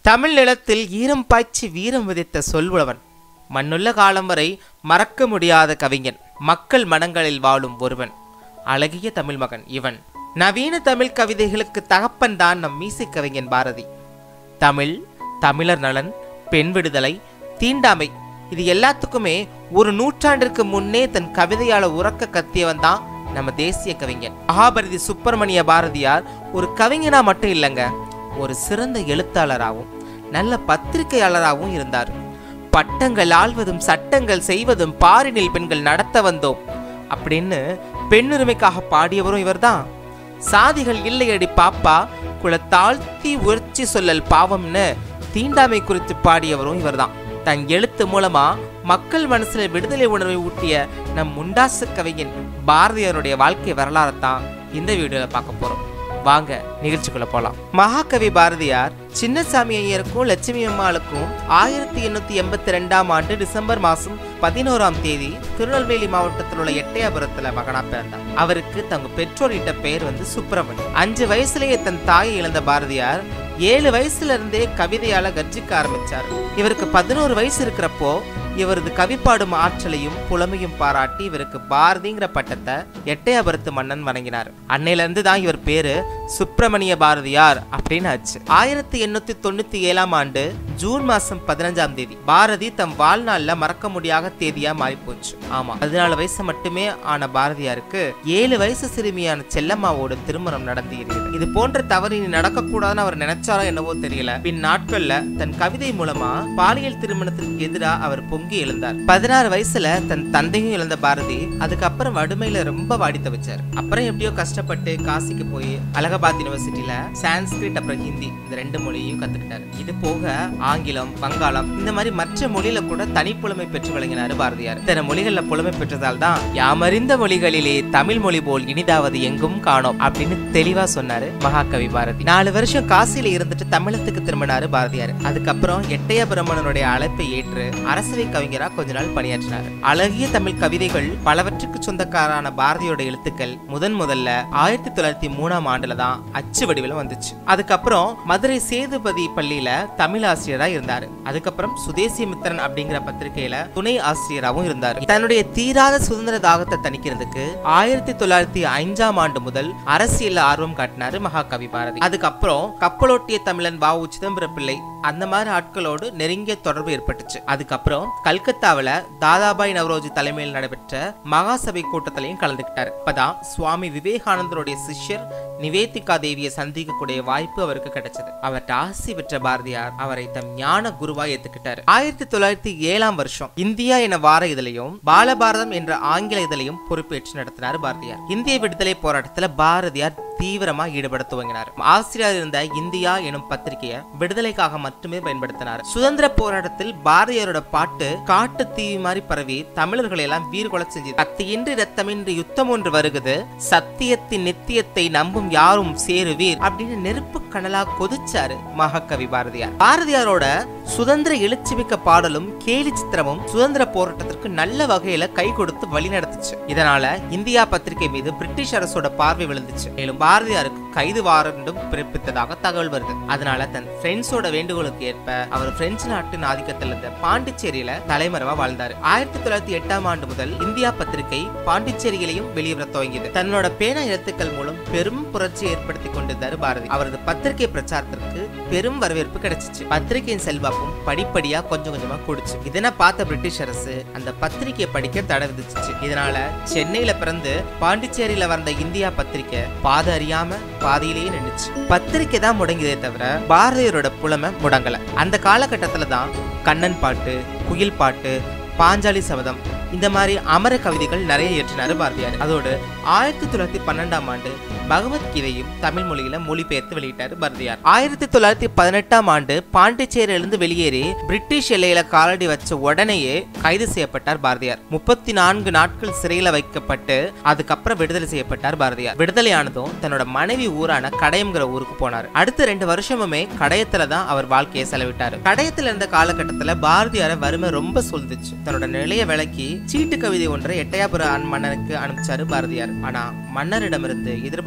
தமிழ் நிலத்தில் ஈரம் பாய்ச்சி வீரம் விதைத்த சொல்புலவன் மண்ணுள்ள காலம் வரை மறக்க முடியாத கவிஞன் மக்கள் மனங்களில் வாழும் ஒருவன் அழகிய தமிழ் மகன் இவன் நவீன தமிழ் கவிதைகளுக்கு தகப்பன் தான் நம் மீசை கவிஞன் பாரதி தமிழ் தமிழர் நலன் பெண் விடுதலை தீண்டாமை இது எல்லாத்துக்குமே ஒரு நூற்றாண்டிற்கு முன்னே தன் கவிதையால உறக்க கத்தியவன் தான் நம்ம தேசிய கவிஞன் மகாபாரதி சுப்பிரமணிய பாரதியார் ஒரு கவிஞனா மட்டும் இல்லைங்க ஒரு சிறந்த எழுத்தாளராகவும் நல்ல பத்திரிகையாளராகவும் இருந்தார் பட்டங்கள் ஆள்வதும் சட்டங்கள் செய்வதும் பாரினில் பெண்கள் நடத்த வந்தோம் அப்படின்னு பெண்ணுரிமைக்காக பாடியவரும் இவர்தான் சாதிகள் இல்லையடி பாப்பா குல தாழ்த்தி உயர்ச்சி சொல்லல் பாவம்னு தீண்டாமை குறித்து பாடியவரும் இவர்தான் தன் எழுத்து மூலமா மக்கள் மனசுல விடுதலை உணர்வை ஊட்டிய நம் முண்டாசு கவிஞன் பாரதியாருடைய வாழ்க்கை வரலாறை தான் இந்த வீடியோல பார்க்க போறோம் வாங்க நிகழ்ச்சிக்குள்ள போலாம் மகாகவி பாரதியார் சின்னசாமி ஐயருக்கும் லட்சுமி அம்மாளுக்கும் ஆயிரத்தி எண்ணூத்தி எண்பத்தி ரெண்டாம் ஆண்டு டிசம்பர் மாசம் பதினோராம் தேதி திருநெல்வேலி மாவட்டத்தில் உள்ள எட்டயபுரத்துல மகனா பிறந்தார் அவருக்கு தங்க பெற்றோர் இட்ட பெயர் வந்து சுப்பிரமணி அஞ்சு வயசுலயே தன் தாயை இழந்த பாரதியார் ஏழு வயசுல இருந்தே கவிதையால கர்ஜிக்க ஆரம்பிச்சார் இவருக்கு பதினோரு வயசு இருக்கிறப்போ இவரது கவிப்பாடும் ஆற்றலையும் புலமையும் பாராட்டி இவருக்கு பாரதிங்கிற பட்டத்தை எட்டயபுரத்து மன்னன் வழங்கினார் அன்னையில இருந்து தான் இவர் பேரு சுப்பிரமணிய பாரதியார் அப்படின்னு ஆச்சு ஆயிரத்தி எண்ணூத்தி தொண்ணூத்தி ஏழாம் ஆண்டு ஜூன் மாசம் பதினஞ்சாம் தேதி பாரதி தம் வாழ்நாள்ல மறக்க முடியாத தேதியா மாறி போச்சு ஆமா பதினாலு வயசு மட்டுமே ஆன பாரதியாருக்கு ஏழு வயசு சிறுமியான செல்லம்மாவோட திருமணம் நடந்து இருக்கிறது இது போன்ற தவறு இனி நடக்கக்கூடாதுன்னு அவர் நினைச்சாரோ என்னவோ தெரியல பின் நாட்கள்ல தன் கவிதை மூலமா பாலியல் திருமணத்திற்கு எதிராக அவர் பொங்கி எழுந்தார் பதினாறு வயசுல தன் தந்தையும் இழந்த பாரதி அதுக்கப்புறம் வறுமையில ரொம்ப வாடி தவிச்சார் அப்புறம் எப்படியோ கஷ்டப்பட்டு காசிக்கு போய் அலகாபாத் யூனிவர்சிட்டியில சான்ஸ்கிரிட் அப்புறம் ஹிந்தி இந்த ரெண்டு மொழியையும் கத்துக்கிட்டாரு இது போக ஆங்கிலம் வங்காளம் இந்த மாதிரி மற்ற மொழியில கூட தனிப்புலமை பெற்று விளங்கினாரு பாரதியார் இத்தனை மொழிகள்ல புலமை பெற்றதால் தான் யாமறிந்த மொழிகளிலே தமிழ் மொழி போல் இனிதாவது எங்கும் காணோம் அப்படின்னு தெளிவா சொன்னாரு மகாகவி பாரதி நாலு வருஷம் காசியில இருந்துட்டு தமிழத்துக்கு திரும்பினாரு பாரதியார் அதுக்கப்புறம் எட்டய பிரமணனுடைய அழைப்பை ஏற்று அரசவை கவிஞரா கொஞ்ச நாள் பணியாற்றினார் அழகிய தமிழ் கவிதைகள் பலவற்றுக்கு சொந்தக்காரான பாரதியோட எழுத்துக்கள் முதன் முதல்ல ஆயிரத்தி தொள்ளாயிரத்தி மூணாம் ஆண்டுல தான் அச்சு வடிவில் வந்துச்சு அதுக்கப்புறம் மதுரை சேதுபதி பள்ளியில தமிழ் ஆசிரியரா இருந்தாரு அதுக்கப்புறம் சுதேசி மித்திரன் அப்படிங்கிற பத்திரிகையில துணை ஆசிரியராகவும் இருந்தார் தன்னுடைய தீராத சுதந்திர தாகத்தை தணிக்கிறதுக்கு ஆயிரத்தி தொள்ளாயிரத்தி ஐந்தாம் ஆண்டு முதல் அரசியல் ஆர்வம் காட்டினாரு மகாகவி பாரதி அதுக்கப்புறம் கப்பலோட்டிய தமிழன் வ உ சிதம்பர பிள்ளை அந்த மாதிரி ஆட்களோடு நெருங்கிய தொடர்பு ஏற்பட்டுச்சு அதுக்கப்புறம் கல்கத்தாவுல தாதாபாய் நவரோஜி தலைமையில் நடைபெற்ற மகாசபை கூட்டத்திலையும் கலந்துக்கிட்டாரு இப்பதான் சுவாமி விவேகானந்தருடைய சிஷ்யர் நிவேதிகா தேவியை சந்திக்கக்கூடிய வாய்ப்பு அவருக்கு கிடைச்சது அவர்கிட்ட ஆசி பெற்ற பாரதியார் அவரை தம் ஞான குருவா ஏத்துக்கிட்டாரு ஆயிரத்தி தொள்ளாயிரத்தி ஏழாம் வருஷம் இந்தியா என வார இதழையும் பாலபாரதம் என்ற ஆங்கில இதழையும் பொறுப்பேற்று நடத்தினார் பாரதியார் இந்திய விடுதலை போராட்டத்துல பாரதியார் தீவிரமா ஈடுபட துவங்கினார் ஆசிரியர் இருந்த இந்தியா எனும் பத்திரிகையை விடுதலைக்காக மட்டுமே பயன்படுத்தினார் சுதந்திர போராட்டத்தில் பாரதியாரோட பாட்டு காட்டு தீ மாதிரி பரவி தமிழர்களை எல்லாம் வீர்கொலை செஞ்சது கத்தியின்றி ரத்தமின்றி யுத்தம் ஒன்று வருகுது சத்தியத்தின் நித்தியத்தை நம்பும் யாரும் சேருவீர் அப்படின்னு நெருப்பு கனலா கொதிச்சாரு மகாகவி பாரதியார் பாரதியாரோட சுதந்திர எழுச்சிமிக்க பாடலும் கேலி சித்திரமும் சுதந்திர போராட்டத்திற்கு நல்ல வகையில கை கொடுத்து வழி நடத்துச்சு இதனால இந்தியா பத்திரிகை மீது பிரிட்டிஷ் அரசோட பார்வை விழுந்துச்சு மேலும் பாரதியாருக்கு கைது வாரண்டும் பிறப்பித்ததாக தகவல் வருது அதனால தன் ஃப்ரெண்ட்ஸோட வேண்டுகோளுக்கு ஏற்ப அவர் பிரெஞ்சு நாட்டின் ஆதிக்கத்தில் இருந்த பாண்டிச்சேரியில தலைமறைவா வாழ்ந்தாரு ஆயிரத்தி தொள்ளாயிரத்தி எட்டாம் ஆண்டு முதல் இந்தியா பத்திரிகை பாண்டிச்சேரியிலையும் வெளிவர துவங்கியது தன்னோட பேனா எழுத்துக்கள் மூலம் பெரும் புரட்சி ஏற்படுத்தி கொண்டிருந்தாரு பாரதி அவரது பத்திரிகை பிரச்சாரத்திற்கு பெரும் வரவேற்பு கிடைச்சிச்சு பத்திரிகையின் செல்வாக்கும் படிப்படியா கொஞ்சம் கொஞ்சமா கூடுச்சு இதனை பார்த்த பிரிட்டிஷ் அரசு அந்த பத்திரிகையை படிக்க தடை விதிச்சிச்சு இதனால சென்னையில பிறந்து பாண்டிச்சேரியில வந்த இந்தியா பத்திரிகை பாதை அறியாம பாதையிலேயே நின்னுச்சு பத்திரிக்கை தான் முடங்கியதே தவிர பாரதியாரோட புலமை முடங்கல அந்த காலகட்டத்துல தான் கண்ணன் பாட்டு குயில் பாட்டு பாஞ்சாலி சபதம் இந்த மாதிரி அமர கவிதைகள் நிறைய இயற்றினாரு பாரதியார் அதோடு ஆயிரத்தி தொள்ளாயிரத்தி பன்னெண்டாம் ஆண்டு பகவத்கீதையும் தமிழ் மொழியில மொழிபெயர்த்து வெளியிட்டாரு பாரதியார் ஆயிரத்தி தொள்ளாயிரத்தி பதினெட்டாம் ஆண்டு பாண்டிச்சேரியிலிருந்து வெளியேறி பிரிட்டிஷ் எல்லையில காலடி வச்ச உடனேயே கைது செய்யப்பட்டார் பாரதியார் முப்பத்தி நான்கு நாட்கள் சிறையில வைக்கப்பட்டு அதுக்கப்புறம் விடுதலை செய்யப்பட்டார் பாரதியார் விடுதலையானதும் தன்னோட மனைவி ஊரான கடையம்ங்கிற ஊருக்கு போனார் அடுத்த ரெண்டு வருஷமுமே கடையத்துல தான் அவர் வாழ்க்கையை செலவிட்டாரு கடையத்துல இருந்த காலகட்டத்துல பாரதியார வறுமை ரொம்ப சொல்ந்துச்சு தன்னோட நிலைய விலக்கி சீட்டு கவிதை ஒன்றை எட்டயாபுர மன்னனுக்கு அனுப்பிச்சாரு பாரதியார் ஆனா மன்னரிடமிருந்து எதிர்பார்த்த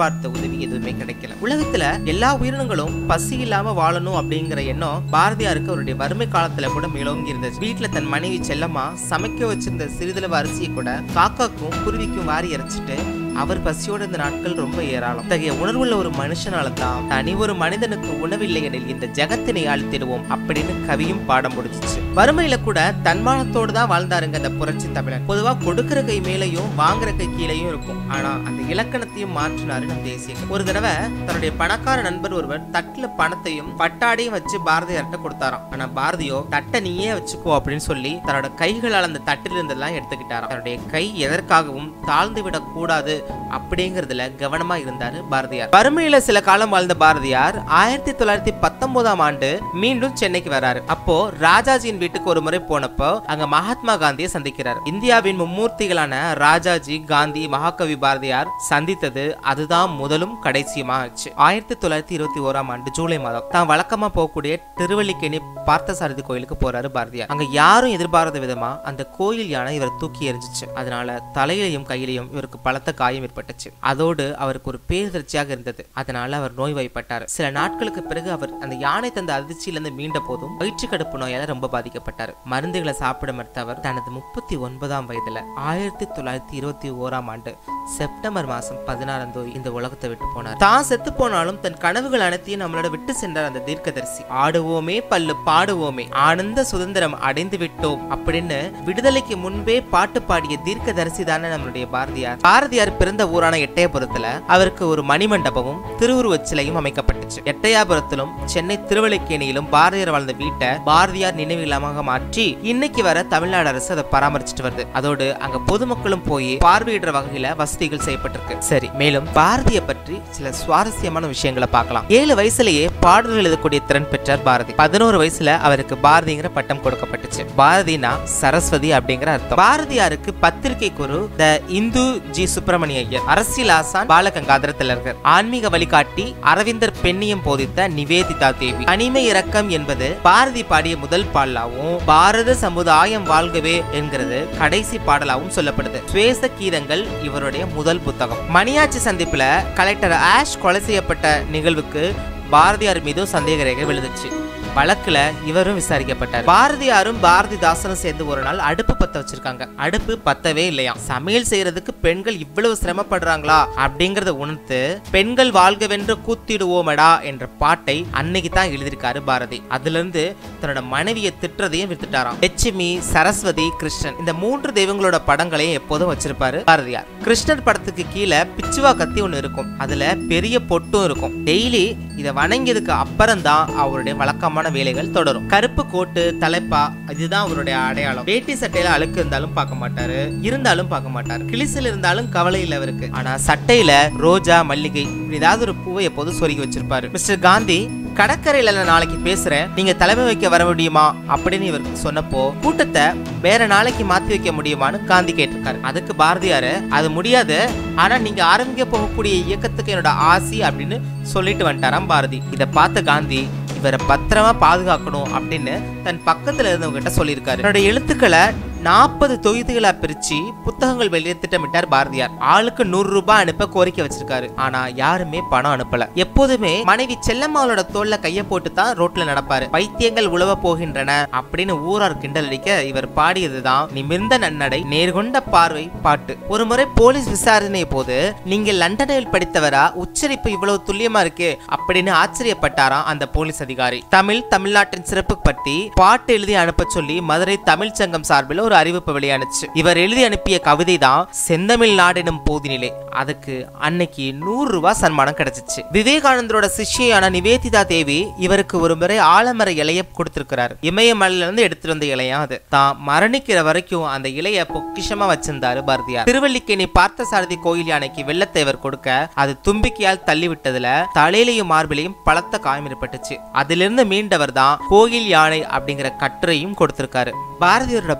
எதிர்பார்த்த உதவி எதுவுமே கிடைக்கல உலகத்துல எல்லா உயிரினங்களும் பசி இல்லாம வாழணும் அப்படிங்கிற எண்ணம் பாரதியாருக்கு அவருடைய வறுமை காலத்துல கூட மேலோங்கி இருந்துச்சு வீட்டுல தன் மனைவி செல்லம்மா சமைக்க வச்சிருந்த சிறிதளவு அரிசியை கூட காக்காக்கும் குருவிக்கும் வாரி இறைச்சிட்டு அவர் பசியோட இந்த நாட்கள் ரொம்ப ஏராளம் இத்தகைய உணர்வுள்ள ஒரு மனுஷனால தான் தனி ஒரு மனிதனுக்கு உணவில்லை எனில் இந்த ஜகத்தினை அழித்திடுவோம் அப்படின்னு கவியும் பாடம் முடிச்சிச்சு வறுமையில கூட தன்மானத்தோடு தான் வாழ்ந்தாருங்க அந்த புரட்சி தமிழன் பொதுவா கொடுக்கிற கை மேலையும் வாங்குற கை கீழையும் இருக்கும் ஆனா அந்த இலக்கணத்தையும் மாற்றினாரு நம் தேசிய ஒரு தடவை தன்னுடைய பணக்கார நண்பர் ஒருவர் தட்டுல பணத்தையும் பட்டாடையும் வச்சு பாரதியார்ட்ட கொடுத்தாராம் ஆனா பாரதியோ தட்டை நீயே வச்சுக்கோ அப்படின்னு சொல்லி தன்னோட கைகளால் அந்த தட்டில் இருந்தெல்லாம் எடுத்துக்கிட்டாராம் தன்னுடைய கை எதற்காகவும் தாழ்ந்து விடக் கூடாது அப்படிங்கறதுல கவனமா இருந்தாரு பாரதியார் வறுமையில சில காலம் வாழ்ந்த பாரதியார் ஆயிரத்தி தொள்ளாயிரத்தி பத்தொன்பதாம் ஆண்டு மீண்டும் சென்னைக்கு வராரு அப்போ ராஜாஜியின் வீட்டுக்கு ஒரு முறை போனப்போ அங்க மகாத்மா காந்தியை சந்திக்கிறார் இந்தியாவின் மும்மூர்த்திகளான ராஜாஜி காந்தி மகாகவி பாரதியார் சந்தித்தது அதுதான் முதலும் கடைசியுமா ஆச்சு ஆயிரத்தி தொள்ளாயிரத்தி இருபத்தி ஓராம் ஆண்டு ஜூலை மாதம் தான் வழக்கமா போகக்கூடிய திருவல்லிக்கேணி பார்த்தசாரதி கோயிலுக்கு போறாரு பாரதியார் அங்க யாரும் எதிர்பாராத விதமா அந்த கோயில் யானை இவரை தூக்கி எறிஞ்சிச்சு அதனால தலையிலையும் கையிலையும் இவருக்கு பலத்த காயம் ஏற்பட்டுச்சு அதோடு அவருக்கு ஒரு பேரதிர்ச்சியாக இருந்தது அதனால அவர் நோய்வாய்ப்பட்டார் சில நாட்களுக்கு பிறகு அவர் அந்த யானை தந்த அதிர்ச்சியிலிருந்து மீண்ட போதும் வயிற்று கடுப்பு நோயால ரொம்ப பாதிக்கப்பட்டார் மருந்துகளை சாப்பிட மறுத்த அவர் தனது முப்பத்தி ஒன்பதாம் வயதுல ஆயிரத்தி தொள்ளாயிரத்தி இருபத்தி ஓராம் ஆண்டு செப்டம்பர் மாசம் பதினாறாம் தேதி இந்த உலகத்தை விட்டு போனார் தான் செத்து போனாலும் தன் கனவுகள் அனைத்தையும் நம்மளோட விட்டு சென்றார் அந்த தீர்க்கதரிசி ஆடுவோமே பல்லு பாடுவோமே ஆனந்த சுதந்திரம் அடைந்து விட்டோம் அப்படின்னு விடுதலைக்கு முன்பே பாட்டு பாடிய தீர்க்கதரிசி தானே நம்மளுடைய பாரதியார் பாரதியார் பிறந்த ஊரான எட்டயபுரத்துல அவருக்கு ஒரு மணிமண்டபமும் திருவுருவச் சிலையும் அமைக்கப்பட்டுச்சு எட்டயாபுரத்திலும் சென்னை திருவள்ளிக்கேணியிலும் பாரதியார் வாழ்ந்த வீட்டை பாரதியார் நினைவு இல்லமாக மாற்றி இன்னைக்கு வர தமிழ்நாடு அரசு அதை பராமரிச்சுட்டு வருது அதோடு அங்க பொதுமக்களும் போய் பார்வையிடுற வகையில வசதிகள் செய்யப்பட்டிருக்கு சரி மேலும் பாரதியை பற்றி சில சுவாரஸ்யமான விஷயங்களை பார்க்கலாம் ஏழு வயசுலயே பாடல்கள் எழுதக்கூடிய திறன் பெற்றார் பாரதி பதினோரு வயசுல அவருக்கு பாரதிங்கிற பட்டம் கொடுக்கப்பட்டுச்சு பாரதினா சரஸ்வதி அப்படிங்கிற அர்த்தம் பாரதியாருக்கு பத்திரிகை குரு the Hindu G Subramania Iyer அரசியல் ஆசான் பாலகங்காதர திலகர் ஆன்மீக வழிகாட்டி அரவிந்தர் பெண்ணியம் போதித்த நிவேதிதா தேவி அனிமை இரக்கம் என்பது பாரதி பாடிய முதல் பாடலாவும் பாரத சமுதாயம் வாழ்கவே என்கிறது கடைசி பாடலாவும் சொல்லப்படுது சுவேச கீதங்கள் இவருடைய முதல் புத்தகம் மணியாச்சி சந்திப்புல கலெக்டர் ஆஷ் கொலை செய்யப்பட்ட நிகழ்வுக்கு பாரதியார் மீதும் சந்தேக ரேகை விழுந்துச்சு வழக்குல இவரும் விசாரிக்கப்பட்டார் பாரதியாரும் பாரதிதாசனும் சேர்ந்து ஒரு நாள் அடுப்பு பத்த வச்சிருக்காங்க அடுப்பு பத்தவே இல்லையா சமையல் செய்யறதுக்கு பெண்கள் இவ்வளவு சிரமப்படுறாங்களா அப்படிங்கறத உணர்த்து பெண்கள் வாழ்கவென்று கூத்திடுவோமடா என்ற பாட்டை அன்னைக்கு தான் எழுதியிருக்காரு பாரதி அதுல இருந்து தன்னோட மனைவியை திட்டுறதையும் வித்துட்டாராம் லட்சுமி சரஸ்வதி கிருஷ்ணன் இந்த மூன்று தெய்வங்களோட படங்களையும் எப்போதும் வச்சிருப்பாரு பாரதியார் கிருஷ்ணர் படத்துக்கு கீழே பிச்சுவா கத்தி ஒண்ணு இருக்கும் அதுல பெரிய பொட்டும் இருக்கும் டெய்லி இதை வணங்கியதுக்கு அப்புறம் தான் அவருடைய வழக்கமான வேலைகள் தொடரும் கருப்பு கோட்டு தலைப்பா இதுதான் அவருடைய அடையாளம் வேட்டி சட்டையில அழுக்கு இருந்தாலும் பார்க்க மாட்டாரு இருந்தாலும் பார்க்க மாட்டாரு கிளிசில் இருந்தாலும் கவலை இல்லை அவருக்கு ஆனா சட்டையில ரோஜா மல்லிகை இப்படி ஏதாவது ஒரு பூவை எப்போதும் சொருகி வச்சிருப்பாரு மிஸ்டர் காந்தி கடற்கரையில நான் நாளைக்கு பேசுறேன் நீங்க தலைமை வைக்க வர முடியுமா அப்படின்னு இவருக்கு சொன்னப்போ கூட்டத்தை வேற நாளைக்கு மாத்தி வைக்க முடியுமான்னு காந்தி கேட்டிருக்காரு அதுக்கு பாரதியாரு அது முடியாது ஆனா நீங்க ஆரம்பிக்க போகக்கூடிய இயக்கத்துக்கு என்னோட ஆசி அப்படின்னு சொல்லிட்டு வந்துட்டாராம் பாரதி இதை பார்த்த காந்தி இவரை பத்திரமா பாதுகாக்கணும் அப்படின்னு தன் பக்கத்துல இருந்தவங்க கிட்ட சொல்லியிருக்காரு என்னோட எழுத்துக்களை நாற்பது தொகுதிகளா பிரிச்சு புத்தகங்கள் வெளியே திட்டமிட்டார் பாரதியார் ஆளுக்கு நூறு ரூபாய் அனுப்ப கோரிக்கை வச்சிருக்காரு ஆனா யாருமே பணம் அனுப்பல எப்போதுமே மனைவி செல்லம்மாவோட தோல்ல கைய போட்டு தான் ரோட்ல நடப்பாரு பைத்தியங்கள் உழவ போகின்றன அப்படின்னு ஊரார் கிண்டல் அடிக்க இவர் பாடியதுதான் நிமிர்ந்த நன்னடை நேர்கொண்ட பார்வை பாட்டு ஒரு முறை போலீஸ் விசாரணை போது நீங்க லண்டனில் படித்தவரா உச்சரிப்பு இவ்வளவு துல்லியமா இருக்கே அப்படின்னு ஆச்சரியப்பட்டாராம் அந்த போலீஸ் அதிகாரி தமிழ் தமிழ்நாட்டின் சிறப்பு பற்றி பாட்டு எழுதி அனுப்ப சொல்லி மதுரை தமிழ் சங்கம் சார்பில் ஒரு அறிவிப்பு வெளியானுச்சு இவர் எழுதி அனுப்பிய கவிதை தான் செந்தமிழ் நாடெனும் போதினிலே அதுக்கு அன்னைக்கு நூறு ரூபாய் சன்மானம் கிடைச்சிச்சு விவேகானந்தரோட சிஷ்யான நிவேதிதா தேவி இவருக்கு ஒரு முறை ஆலமர இலைய கொடுத்திருக்கிறார் இமயமலையில இருந்து எடுத்துட்டு வந்த இலையா அது தான் மரணிக்கிற வரைக்கும் அந்த இலைய பொக்கிஷமா வச்சிருந்தாரு பாரதியார் திருவல்லிக்கேணி பார்த்தசாரதி கோயில் யானைக்கு வெள்ளத்தை இவர் கொடுக்க அது தும்பிக்கையால் தள்ளி விட்டதுல தலையிலையும் மார்பிலையும் பலத்த காயம் ஏற்பட்டுச்சு அதிலிருந்து மீண்டவர் தான் கோயில் யானை அப்படிங்கிற கட்டுரையும் கொடுத்திருக்காரு பாரதியாரோட பாட்டு பசி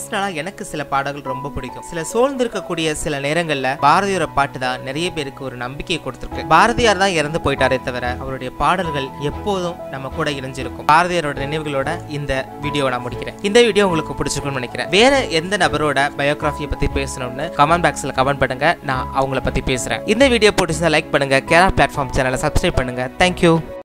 பர்சனலா எனக்கு சில பாடல்கள் ரொம்ப பிடிக்கும் சில சோழ்ந்திருக்கக்கூடிய சில நேரங்கள்ல பாரதியோட பாட்டு தான் நிறைய பேருக்கு ஒரு நம்பிக்கையை கொடுத்திருக்கு பாரதியார் தான் இறந்து போயிட்டாரே தவிர அவருடைய பாடல்கள் எப்போதும் நம்ம கூட இணைஞ்சிருக்கும் பாரதியாரோட நினைவுகளோட இந்த வீடியோவை நான் முடிக்கிறேன் இந்த வீடியோ உங்களுக்கு பிடிச்சிருக்கும்னு நினைக்கிறேன் வேற எந்த நபரோட பயோகிராஃபியை பத்தி பேசணும்னு கமெண்ட் பாக்ஸ்ல கமெண்ட் பண்ணுங்க நான் அவங்கள பத்தி பேசுறேன் இந்த வீடியோ பிடிச்சிருந்தா லைக் பண்ணுங்க கேரா பிளாட்ஃபார்ம் சேனலை சப்ஸ்கிரைப் பண்ணுங்க தேங்க்யூ